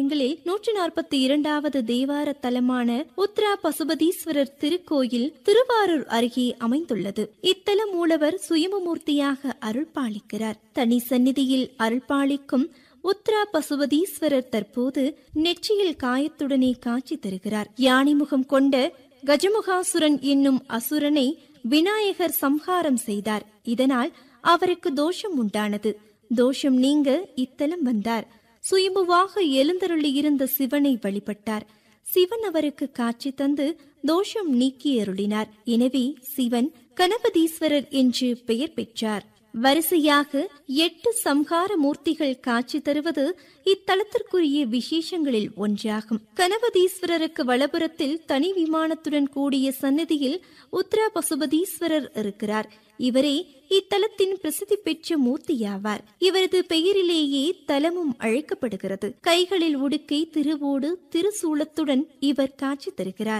ஆலயங்களில் நூற்றி நாற்பத்தி இரண்டாவது தேவார தலமான உத்ரா பசுபதீஸ்வரர் திருக்கோயில் திருவாரூர் அருகே அமைந்துள்ளது இத்தல மூலவர் சுயம்புமூர்த்தியாக அருள்பாலிக்கிறார் தனி சந்நிதியில் அருள்பாலிக்கும் உத்ரா பசுபதீஸ்வரர் தற்போது நெற்றியில் காயத்துடனே காட்சி தருகிறார் யானை முகம் கொண்ட கஜமுகாசுரன் என்னும் அசுரனை விநாயகர் சம்ஹாரம் செய்தார் இதனால் அவருக்கு தோஷம் உண்டானது தோஷம் நீங்க இத்தலம் வந்தார் சுயம்புவாக எழுந்தருளியிருந்த சிவனை வழிபட்டார் சிவன் அவருக்கு காட்சி தந்து தோஷம் நீக்கி அருளினார் எனவே சிவன் கணபதீஸ்வரர் என்று பெயர் பெற்றார் வரிசையாக எட்டு சம்ஹார மூர்த்திகள் காட்சி தருவது இத்தலத்திற்குரிய விசேஷங்களில் ஒன்றாகும் கணபதீஸ்வரருக்கு வலபுறத்தில் தனி விமானத்துடன் கூடிய சன்னதியில் உத்தரா பசுபதீஸ்வரர் இருக்கிறார் இவரே இத்தலத்தின் பிரசித்தி பெற்ற மூர்த்தியாவார் இவரது பெயரிலேயே தலமும் அழைக்கப்படுகிறது கைகளில் உடுக்கை திருவோடு திருசூலத்துடன் இவர் காட்சி தருகிறார்